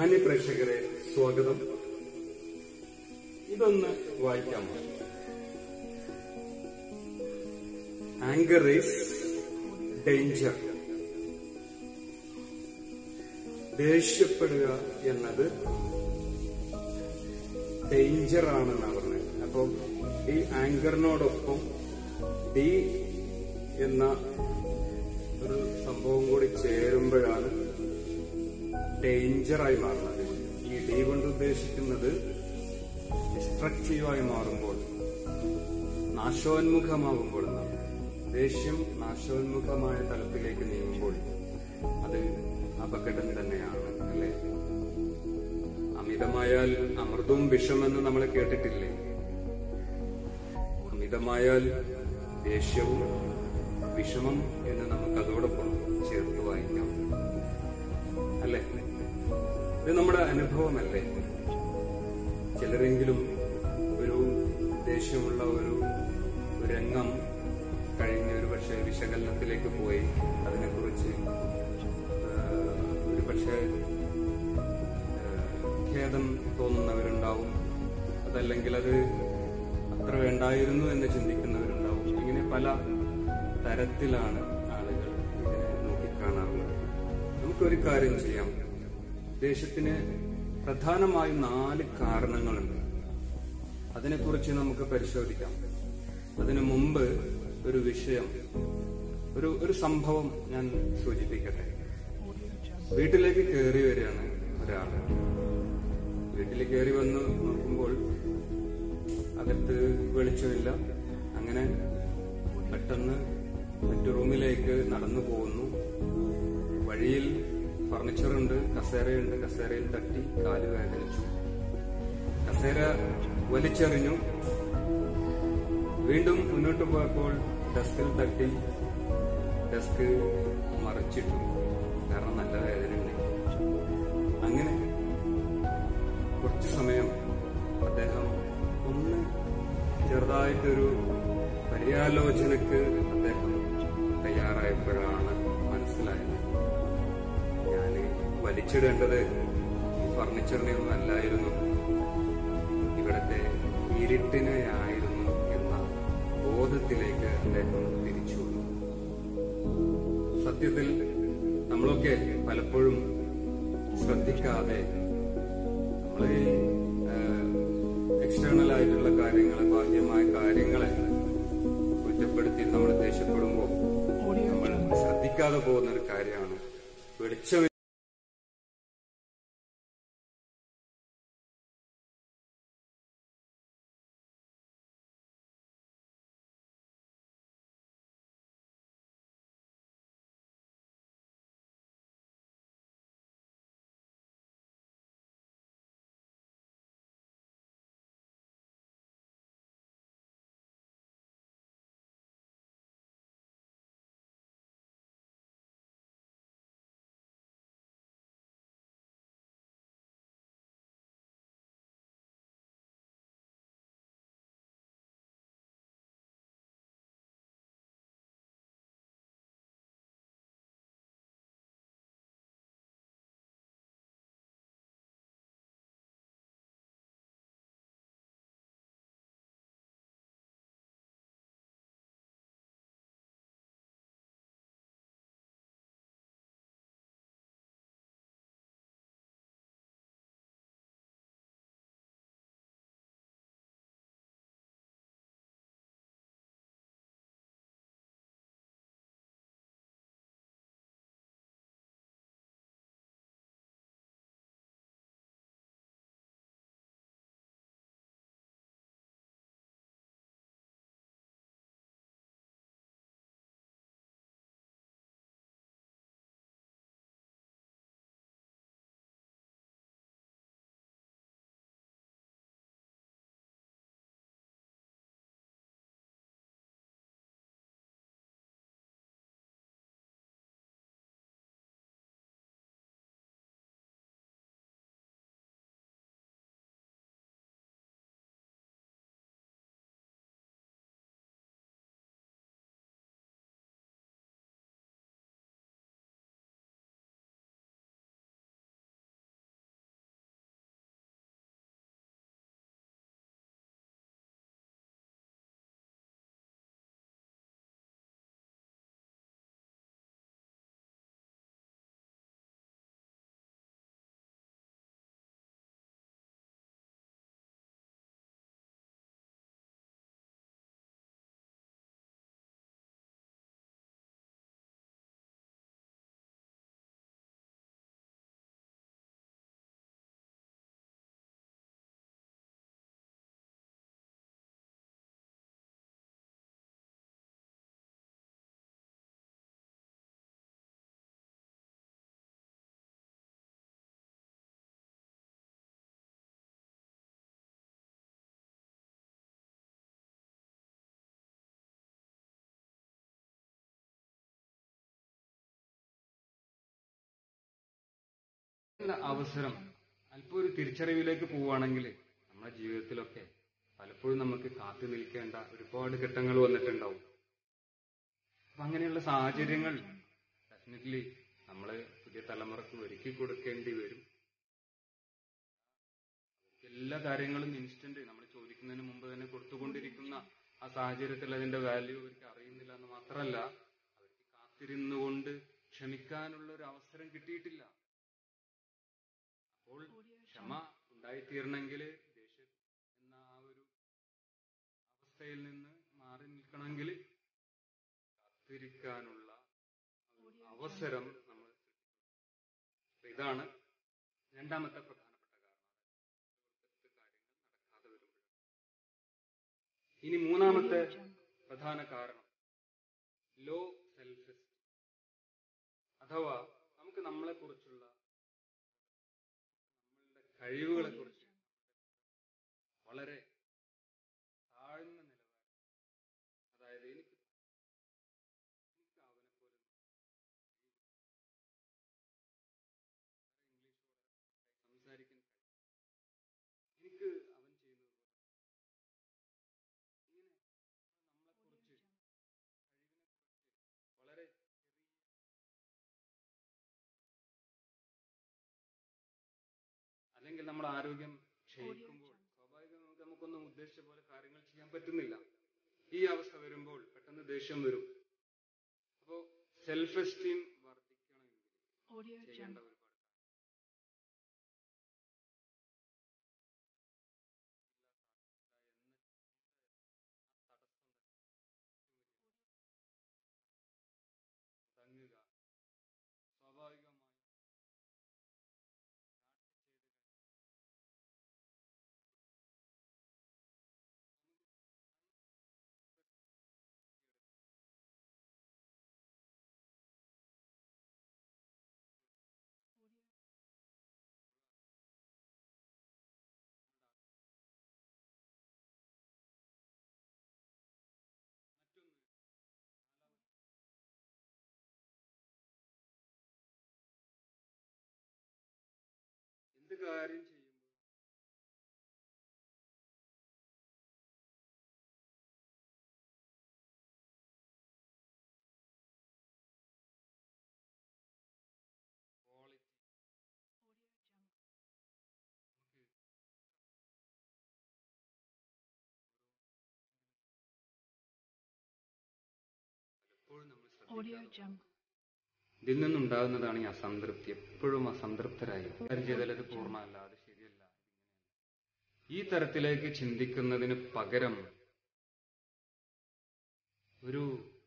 മാന്യ പ്രേക്ഷകരെ സ്വാഗതം ഇതൊന്ന് വായിക്കാമോ ആങ്കർ ഈസ് ഡേഞ്ചർ ദേഷ്യപ്പെടുക എന്നത് ഡേഞ്ചർ ആണെന്നാണ് പറഞ്ഞത് അപ്പം ഈ ആങ്കറിനോടൊപ്പം ഡി എന്ന ഒരു സംഭവം കൂടി ചേരുമ്പോഴാണ് ഡേഞ്ചറായി മാറുന്നത് ഈ ഡി കൊണ്ട് ഉദ്ദേശിക്കുന്നത് ഡിസ്ട്രക്റ്റീവായി മാറുമ്പോൾ നാശോന്മുഖമാകുമ്പോൾ എന്നാണ് ദേഷ്യം നാശോന്മുഖമായ തലത്തിലേക്ക് നീങ്ങുമ്പോൾ അത് അപകടം തന്നെയാണ് അല്ലേ അമിതമായാൽ അമൃതവും വിഷമെന്ന് നമ്മൾ കേട്ടിട്ടില്ലേ അമിതമായാൽ ദേഷ്യവും വിഷമം എന്ന് നമുക്ക് അതോടൊപ്പം ചേർത്ത് വായിക്കാം അല്ലേ ഇത് നമ്മുടെ അനുഭവമല്ലേ ചിലരെങ്കിലും ഒരു ദേഷ്യമുള്ള ഒരു രംഗം കഴിഞ്ഞ ഒരു പക്ഷേ വിശകലനത്തിലേക്ക് പോയി അതിനെക്കുറിച്ച് ഒരു പക്ഷേ ഖേദം തോന്നുന്നവരുണ്ടാവും അതല്ലെങ്കിൽ അത് അത്ര വേണ്ടായിരുന്നു എന്ന് ചിന്തിക്കുന്നവരുണ്ടാവും ഇങ്ങനെ പല തരത്തിലാണ് ആളുകൾ ഇതിനെ നോക്കിക്കാണാറുള്ളത് നമുക്കൊരു കാര്യം ചെയ്യാം ദേഷ്യത്തിന് പ്രധാനമായും നാല് കാരണങ്ങളുണ്ട് അതിനെക്കുറിച്ച് നമുക്ക് പരിശോധിക്കാം അതിനു മുമ്പ് ഒരു വിഷയം ഒരു ഒരു സംഭവം ഞാൻ സൂചിപ്പിക്കട്ടെ വീട്ടിലേക്ക് കയറി വരികയാണ് ഒരാള് വീട്ടിൽ കയറി വന്ന് നോക്കുമ്പോൾ അകത്ത് വെളിച്ചമില്ല അങ്ങനെ പെട്ടെന്ന് മറ്റു റൂമിലേക്ക് നടന്നു പോകുന്നു വഴിയിൽ ഫർണിച്ചറുണ്ട് കസേരയുണ്ട് കസേരയിൽ തട്ടി കാല് വേദനിച്ചു കസേര വലിച്ചെറിഞ്ഞു വീണ്ടും മുന്നോട്ട് പോയപ്പോൾ ഡെസ്കിൽ തട്ടി ഡെസ്ക് മറിച്ചിട്ടു കാരണം നല്ല വേദനയുണ്ട് അങ്ങനെ കുറച്ചു സമയം അദ്ദേഹം ഒന്ന് ചെറുതായിട്ടൊരു പര്യാലോചനക്ക് അദ്ദേഹം തയ്യാറായപ്പോഴാണ് മനസ്സിലായത് ഞാൻ വലിച്ചിടേണ്ടത് ഈ ഫർണിച്ചറിനെയൊന്നും അല്ലായിരുന്നു ഇവിടത്തെ ഇരുട്ടിനെയായിരുന്നു എന്ന ബോധത്തിലേക്ക് അദ്ദേഹം തിരിച്ചു വന്നു സത്യത്തിൽ നമ്മളൊക്കെ പലപ്പോഴും ശ്രദ്ധിക്കാതെ നമ്മൾ ഈ എക്സ്റ്റേണൽ ആയിട്ടുള്ള കാര്യങ്ങളെ ബാഹ്യമായ കാര്യങ്ങളെ കുറ്റപ്പെടുത്തി നമ്മൾ ദേഷ്യപ്പെടുമ്പോൾ നമ്മൾ ശ്രദ്ധിക്കാതെ പോകുന്ന ഒരു കാര്യമാണ് വെളിച്ചം അവസരം അല്പം ഒരു തിരിച്ചറിവിലേക്ക് പോവുകയാണെങ്കിൽ നമ്മുടെ ജീവിതത്തിലൊക്കെ പലപ്പോഴും നമുക്ക് കാത്തു നിൽക്കേണ്ട ഒരുപാട് ഘട്ടങ്ങൾ വന്നിട്ടുണ്ടാവും അപ്പൊ അങ്ങനെയുള്ള സാഹചര്യങ്ങൾ ഡെഫിനറ്റ്ലി നമ്മള് പുതിയ തലമുറക്ക് ഒരുക്കി കൊടുക്കേണ്ടി വരും എല്ലാ കാര്യങ്ങളും ഇൻസ്റ്റന്റ് നമ്മൾ ചോദിക്കുന്നതിന് മുമ്പ് തന്നെ കൊടുത്തുകൊണ്ടിരിക്കുന്ന ആ സാഹചര്യത്തിൽ അതിന്റെ വാല്യൂ അവർക്ക് അറിയുന്നില്ല എന്ന് മാത്രമല്ല അവർക്ക് കാത്തിരുന്നുകൊണ്ട് ക്ഷമിക്കാനുള്ള ഒരു അവസരം കിട്ടിയിട്ടില്ല അപ്പോൾ ക്ഷമ ഉണ്ടായിത്തീരണമെങ്കിൽ ദേഷ്യം എന്ന ആ ഒരു അവസ്ഥയിൽ നിന്ന് മാറി നിൽക്കണമെങ്കിൽ കാത്തിരിക്കാനുള്ള ഒരു അവസരം നമ്മൾ അപ്പൊ ഇതാണ് രണ്ടാമത്തെ പ്രധാനപ്പെട്ട കാരണം അതായത് കാര്യങ്ങൾ നടക്കാതെ വരുമ്പോൾ ഇനി മൂന്നാമത്തെ പ്രധാന കാരണം ലോ സെൽഫ് എസ്റ്റീം അഥവാ നമുക്ക് നമ്മളെ കുറിച്ചുള്ള നമ്മളുടെ കഴിവുകളെ കുറിച്ച് വളരെ താഴ്ന്ന നിലവാരം അതായത് എനിക്ക് എനിക്ക് അവനെ പോലെ സംസാരിക്കാൻ കഴിയും എനിക്ക് അവൻ ചെയ്യുന്നത് പോലെ ഇങ്ങനെ നമ്മളെ കുറിച്ച് കഴിവിനെ കുറിച്ച് വളരെ ചെറിയ അല്ലെങ്കിൽ നമ്മുടെ ആരോഗ്യം ക്ഷയിക്കുമ്പോൾ സ്വാഭാവികമായി നമുക്കൊന്നും ഉദ്ദേശിച്ച പോലെ കാര്യങ്ങൾ ചെയ്യാൻ പറ്റുന്നില്ല ഈ അവസ്ഥ വരുമ്പോൾ പെട്ടെന്ന് ദേഷ്യം വരും അപ്പോ സെൽഫ് എസ്റ്റീം വർദ്ധിക്കണമെങ്കിൽ Audio ചെയ്യേണ്ട Jungle. ഒരുപാട് തങ്ങുക സ്വാഭാവികമായി മറ്റൊന്ന് എന്ത് കാര്യം ചെയ്യുമ്പോൾ ക്വാളിറ്റി Audio Jungle. നമുക്ക് പലപ്പോഴും നമ്മൾ Audio ശ്രദ്ധിക്കാതെ Jungle. ഇതിൽ നിന്നുണ്ടാകുന്നതാണ് ഈ അസംതൃപ്തി എപ്പോഴും അസംതൃപ്തരായി കാര്യം ചെയ്താൽ അത് പൂർണ്ണമല്ല അത് ശരിയല്ല ഇതിങ്ങനെയല്ല ഈ തരത്തിലേക്ക് ചിന്തിക്കുന്നതിന് പകരം ഒരു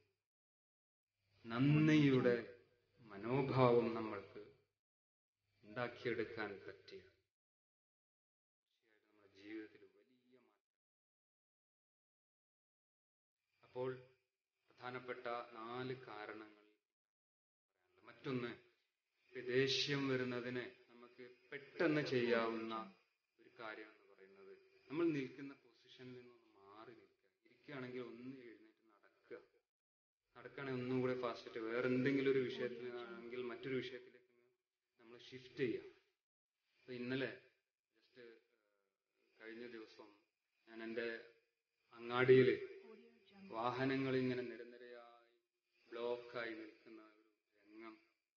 നന്ദിയുടെ മനോഭാവം നമ്മൾക്ക് ഉണ്ടാക്കിയെടുക്കാൻ പറ്റിയ തീർച്ചയായിട്ടും നമ്മുടെ ജീവിതത്തിൽ വലിയ മാറ്റം അപ്പോൾ പ്രധാനപ്പെട്ട നാല് കാരണങ്ങൾ പറയാനുണ്ട് മറ്റൊന്ന് ഈ ദേഷ്യം വരുന്നതിന് നമുക്ക് പെട്ടെന്ന് ചെയ്യാവുന്ന ഒരു കാര്യം എന്ന് പറയുന്നത് നമ്മൾ നിൽക്കുന്ന പൊസിഷനിൽ നിന്നൊന്ന് മാറി നിൽക്കുക ഇരിക്കുകയാണെങ്കിൽ ഒന്ന് എഴുന്നേറ്റ് നടക്കുക നടക്കുകയാണെങ്കിൽ ഒന്നും കൂടെ ഫാസ്റ്റ് വേറെ എന്തെങ്കിലും ഒരു വിഷയത്തിലാണെങ്കിൽ മറ്റൊരു വിഷയത്തിലേക്ക് നമ്മൾ ഷിഫ്റ്റ് ചെയ്യുക അപ്പൊ ഇന്നലെ ജസ്റ്റ് കഴിഞ്ഞ ദിവസം ഞാൻ എൻ്റെ അങ്ങാടിയിൽ Audio Jungle. വാഹനങ്ങൾ ഇങ്ങനെ നിരനിരയായി ബ്ലോക്കായി നിൽക്കുന്ന ഒരു രംഗം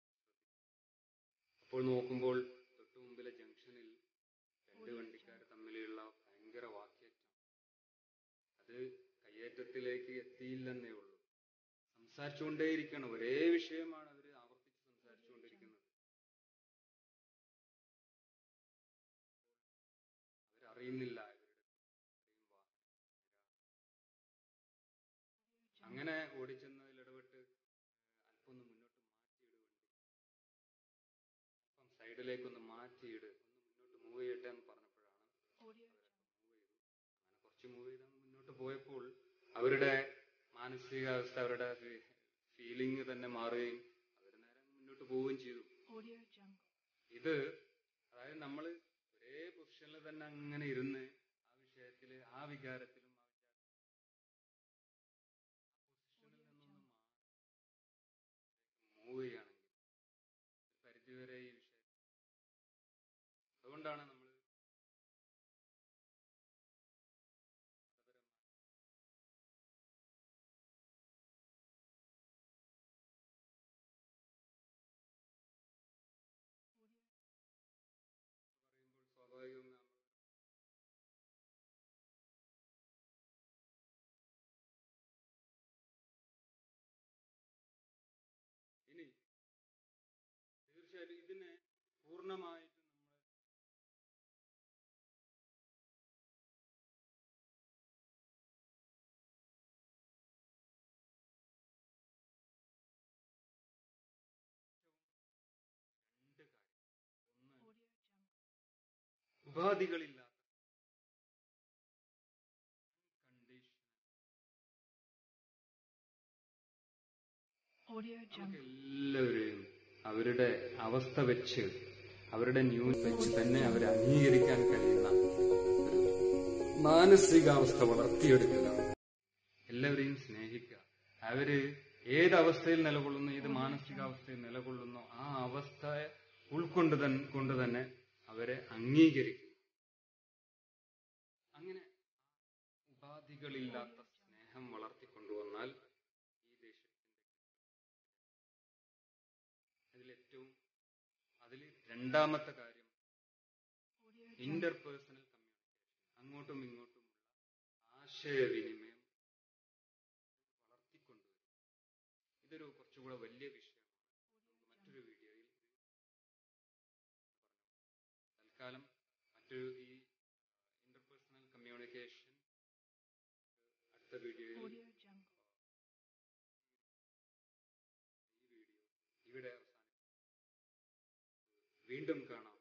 അപ്പോൾ നോക്കുമ്പോൾ തൊട്ടു മുമ്പിലെ ജംഗ്ഷനിൽ രണ്ട് വണ്ടിക്കാർ തമ്മിലുള്ള ഭയങ്കര വാക്കേറ്റം അത് കയ്യേറ്റത്തിലേക്ക് എത്തിയില്ലെന്നേ ഉള്ളൂ സംസാരിച്ചുകൊണ്ടേയിരിക്കുകയാണ് ഒരേ വിഷയമാണ് അവർ ആവർത്തിച്ച് സംസാരിച്ചുകൊണ്ടിരിക്കുന്നത് അവരറിയുന്നില്ല ഇവരുടെ ഇത്രയും വാഹനം അങ്ങനെ ഓടിച്ചെന്നതിൽ ഇടപെട്ട് ഏഹ്, അല്പം ഒന്ന് മുന്നോട്ട് മാറ്റിയിട് വണ്ടി അല്പം സൈഡിലേക്കൊന്ന് മാറ്റിയിട് ഒന്ന് മുന്നോട്ട് മൂവ് ചെയ്യട്ടെ എന്ന് പറഞ്ഞപ്പോഴാണ് Audio മൂവ് ചെയ്തു അങ്ങനെ കുറച്ച് മൂവ് ചെയ്ത് അങ്ങ് മുന്നോട്ട് പോയപ്പോൾ അവരുടെ മാനസികാവസ്ഥ അവരുടെ ഫീലിംഗ് തന്നെ മാറുകയും അവർ നേരെ അങ്ങ് മുന്നോട്ട് പോവുകയും ചെയ്തു Audio Jungle. ഇത് അതായത് നമ്മൾ ഒരേ പൊസിഷനിൽ തന്നെ അങ്ങനെ ഇരുന്ന് ആ വിഷയത്തില് ആ വികാരത്തിലും ആ പൊസിഷനിൽ നിന്നൊന്ന് മൂവ് ചെയ്യുകയാണെങ്കിൽ ഒരു പരിധിവരെ ഈ വിഷയം ഇതിനെ പൂർണ്ണമായിട്ട് നമ്മൾ രണ്ട് കാര്യം ഒന്ന് Audio Jungle. ഉപാധികളില്ലാത്ത കണ്ടീഷൻ Audio നമുക്ക് Jungle. എല്ലാവരെയും അവരുടെ അവസ്ഥ വെച്ച് അവരുടെ ന്യൂസ് വെച്ച് തന്നെ അവരെ അംഗീകരിക്കാൻ കഴിയുന്ന ഒരു മാനസികാവസ്ഥ വളർത്തിയെടുക്കുക എല്ലാവരെയും സ്നേഹിക്കുക അവര് ഏത് അവസ്ഥയിൽ നിലകൊള്ളുന്നു ഏത് മാനസികാവസ്ഥയിൽ നിലകൊള്ളുന്നു ആ അവസ്ഥയെ ഉൾക്കൊണ്ട് തന്നെ കൊണ്ട് തന്നെ അവരെ അംഗീകരിക്കുക അങ്ങനെ ഉപാധികളില്ലാത്ത സ്നേഹം വളർത്തിക്കൊണ്ടുവന്നാൽ ഈ ദേശത്തിന്റെ അതിലേറ്റവും അതിൽ രണ്ടാമത്തെ കാര്യം Audio Jungle. ഇന്റർപേഴ്സണൽ കമ്മ്യൂണിക്കേഷൻ അങ്ങോട്ടും ഇങ്ങോട്ടുമുള്ള ആശയവിനിമയം വളർത്തിക്കൊണ്ടുവരും ഇതൊരു കുറച്ചുകൂടെ വലിയ വിഷയമാണ് നമുക്ക് മറ്റൊരു വീഡിയോയിൽ ഇത് പറഞ്ഞു തൽക്കാലം മറ്റൊരു ഈ ഇന്റർപേഴ്സണൽ കമ്മ്യൂണിക്കേഷൻ അടുത്ത വീഡിയോയിൽ Audio Jungle. ഈ വീഡിയോ ഇവിടെ അവസാനിപ്പിക്കും വീണ്ടും കാണാം